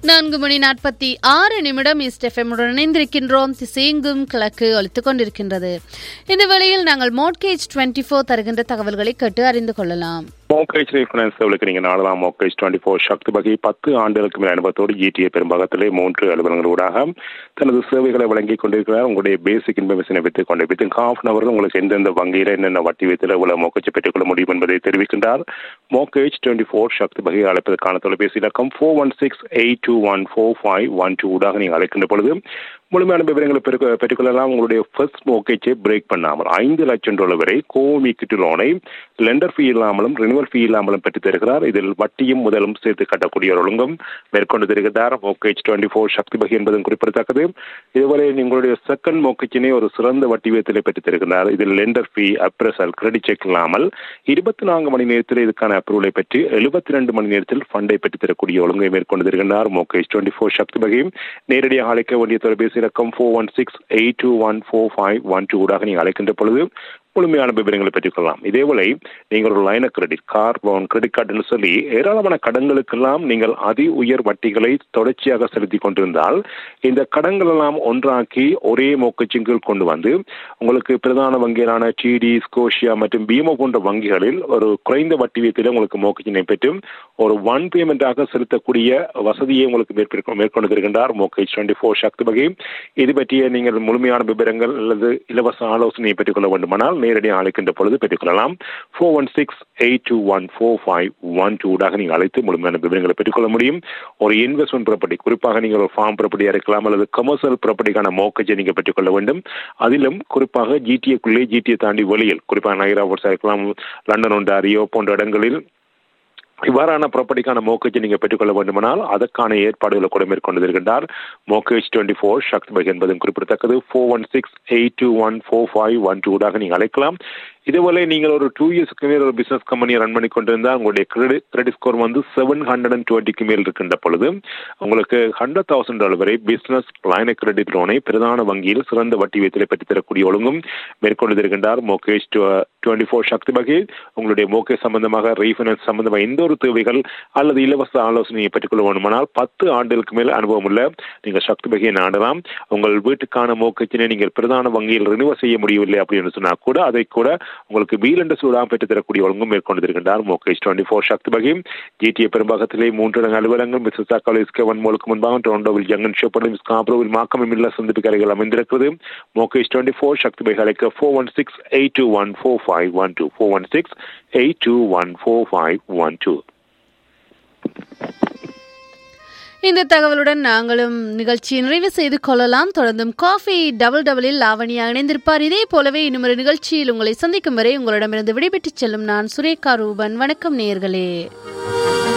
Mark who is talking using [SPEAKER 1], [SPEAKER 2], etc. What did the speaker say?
[SPEAKER 1] நான்கு மணி நாற்பத்தி ஆறு நிமிடம் ஈஸ்ட் எஃப்எம்முடன் இணைந்திருக்கின்றோம் திசையெங்கும் கிழக்கு ஒலித்துக் கொண்டிருக்கின்றது இந்த வேளையில் நாங்கள் மோட்கேஜ் டுவெண்ட்டி ஃபோர் தருகின்ற தகவல்களை கேட்டு அறிந்து கொள்ளலாம்
[SPEAKER 2] மோக்கேஜ் ரீஃபைனான்ஸ் சேவலுக்கு நீங்கள் நாடலாம் மோக்கேஜ் டுவெண்ட்டி ஃபோர் சக்தி வகை பத்து ஆண்டுகளுக்கு மேல் அனுபவத்தோடு ஜிடிஏ பெரும்பாகத்திலே மூன்று அலுவலங்களூடாக தனது சேவைகளை வழங்கிக் கொண்டிருக்கிறார் உங்களுடைய பேசிக் இன்ஃபர்மேஷனை வைத்துக் கொண்டு வித்தின் ஹாஃப் அன் அவர் உங்களுக்கு எந்தெந்த வங்கியில் என்னென்ன வட்டி வைத்தில் இவ்வளவு மோக்கேஜை பெற்றுக்கொள்ள முடியும் என்பதை தெரிவிக்கின்றார் மோக்கேஜ் டுவெண்ட்டி ஃபோர் சக்தி வகை அழைப்பதற்கான தொலைபேசி இலக்கம் four one six eight two one four five one two ஊடாக நீங்கள் அழைக்கின்ற பொழுது முழுமையான விவரங்களை பெருக்க பெற்றுக்கொள்ளலாம் உங்களுடைய ஃபர்ஸ்ட் மோக்கேஜை பிரேக் பண்ணாமல் ஐந்து லட்சம் டாலர் வரை கோமிக்கிட்டு லோனை லெண்டர் ஃபீ இல்லாமலும் ரினிவல் ஃபீ இல்லாமலும் பெற்று தருகிறார் இதில் வட்டியும் முதலும் சேர்த்து கட்டக்கூடிய ஒரு ஒழுங்கும் மேற்கொண்டு தருகிறார் மோக்கேஜ் டுவெண்ட்டி ஃபோர் சக்தி பகை என்பதும் குறிப்பிடத்தக்கது இதுவரை உங்களுடைய செகண்ட் மோக்கேஜினை ஒரு சிறந்த வட்டி வீதத்தில் பெற்று தருகிறார் இதில் lender fee appraisal credit check இல்லாமல் இருபத்தி நான்கு மணி நேரத்தில் இதுக்கான அப்ரூவலை பெற்று எழுபத்தி ரெண்டு மணி நேரத்தில் ஃபண்டை பெற்று தரக்கூடிய ஒழுங்கை மேற்கொண்டு தருகின்றார் மோகேஷ் டுவெண்ட்டி ஃபோர் சக்தி பகையும் நேரடியாக அழைக்க வேண்டிய தொலைபேசி இலக்கம் four one six eight two one four five one two ஊடாக நீங்கள் அழைக்கின்ற பொழுது முழுமையான விவரங்களை பெற்றுக்கொள்ளலாம் இதேவேளை நீங்கள் ஒரு line credit car loan credit கார்டுன்னு சொல்லி ஏராளமான கடன்களுக்கெல்லாம் நீங்கள் அதி உயர் வட்டிகளை தொடர்ச்சியாக செலுத்தி கொண்டிருந்தால் இந்த கடன்கள் எல்லாம் ஒன்றாக்கி ஒரே மோக்கச்சின் கீழ் கொண்டு வந்து உங்களுக்கு பிரதான வங்கிகளான டிடி ஸ்கோஷியா மற்றும் பீமோ போன்ற வங்கிகளில் ஒரு குறைந்த வட்டி வீதத்தில் உங்களுக்கு மோக்கச்சினை பெற்று ஒரு ஒன் பேமெண்டாக செலுத்தக்கூடிய வசதியை உங்களுக்கு மேற்கொண்டு மேற்கொண்டு வருகின்றார் மோக்கேஜ் டுவெண்ட்டி ஃபோர் சக்தி வகை இது பற்றிய நீங்கள் முழுமையான விவரங்கள் அல்லது இலவச ஆலோசனையை பெற்றுக்கொள்ள வேண்டுமானால் நேரடியாக அழைக்கின்ற பொழுது பெற்றுக்கொள்ளலாம் four one six eight two one four five one டூடாக நீங்கள் அழைத்து முழுமையான விவரங்களை பெற்றுக்கொள்ள முடியும் ஒரு இன்வெஸ்ட்மெண்ட் ப்ராப்பர்ட்டி குறிப்பாக நீங்கள் ஒரு ஃபார்ம் ப்ராப்பர்ட்டியாக இருக்கலாம் அல்லது கமர்ஷியல் ப்ராப்பர்ட்டிக்கான மோக்கஜை நீங்கள் பெற்றுக்கொள்ள வேண்டும் அதிலும் குறிப்பாக ஜிடிஏக்குள்ளே ஜிடிஏ தாண்டி வெளியில் குறிப்பாக நைராபோர்ட்ஸாக இருக்கலாம் லண்டன் ஒன்டாரியோ போன்ற இடங்களில் இவ்வாறான ப்ராப்பர்ட்டிக்கான மோக்கேஜை நீங்கள் பெற்றுக்கொள்ள வேண்டுமானால் அதற்கான ஏற்பாடுகளை கூட மேற்கொண்டு இருக்கின்றார் mortgage twenty four Sakthi Pai என்பதும் குறிப்பிடத்தக்கது four one six eight two one four five one டூடாக நீங்கள் அழைக்கலாம் இதுவரை நீங்கள் ஒரு டூ இயர்ஸ்க்கு மேல் ஒரு பிசினஸ் கம்பெனியை ரன் பண்ணி கொண்டிருந்தால் உங்களுடைய கிரெடிட் கிரெடிட் ஸ்கோர் வந்து செவன் ஹண்ட்ரட் அண்ட் டுவெண்ட்டிக்கு மேல் இருக்கின்ற பொழுது உங்களுக்கு ஹண்ட்ரட் தௌசண்ட் டாலர் வரை பிசினஸ் லைன கிரெடிட் லோனை பிரதான வங்கியில் சிறந்த வட்டி வீதத்தில் பெற்றுத் தரக்கூடிய ஒழுங்கும் மேற்கொண்டு இருக்கின்றார் மோகேஷ் டுவெண்ட்டி ஃபோர் சக்தி வகை உங்களுடைய மோகேஷ் சம்பந்தமாக ரீஃபைனான்ஸ் சம்பந்தமாக எந்த ஒரு தேவைகள் அல்லது இலவச ஆலோசனையை பெற்றுக்கொள்ள வேண்டுமானால் பத்து ஆண்டுகளுக்கு மேல் அனுபவம் உள்ள நீங்கள் சக்தி வகையை நாடலாம் உங்கள் வீட்டுக்கான மோக்கச்சினை நீங்கள் பிரதான வங்கியில் ரினிவல் செய்ய முடியவில்லை அப்படின்னு சொன்னால் கூட அதை கூட உங்களுக்கு வீல் என்ற சூடாக பெற்று தரக்கூடிய ஒழுங்கும் மேற்கொண்டிருக்கின்றார் மோகேஷ் டுவெண்ட்டி ஃபோர் சக்தி வகை ஜிடிஏ பெரும்பாகத்திலே மூன்று இடங்கள் அலுவலகங்கள் மிஸ்ஸா காலேஜ் கவன் மூலுக்கு முன்பாக டொரண்டோவில் ஜங்கன் ஷோப்படும் ஸ்காப்ரோவில் மாக்கம் இல்ல சந்திப்பு கரைகள் அமைந்திருக்கிறது mortgage twenty four Sakthi Pai அழைக்க four one six eight two one four five one two four one six eight two one four five one two
[SPEAKER 1] இந்த தகவலுடன் நாங்களும் நிகழ்ச்சியை நிறைவு செய்து கொள்ளலாம் தொடர்ந்தும் காஃபி டபுள் டபுளில் லாவணியா இணைந்திருப்பார் இதே போலவே இன்னும் ஒரு நிகழ்ச்சியில் உங்களை சந்திக்கும் வரை உங்களிடமிருந்து விடைபெற்றுச் செல்லும் நான் சுரேகா ரூபன் வணக்கம் நேர்களே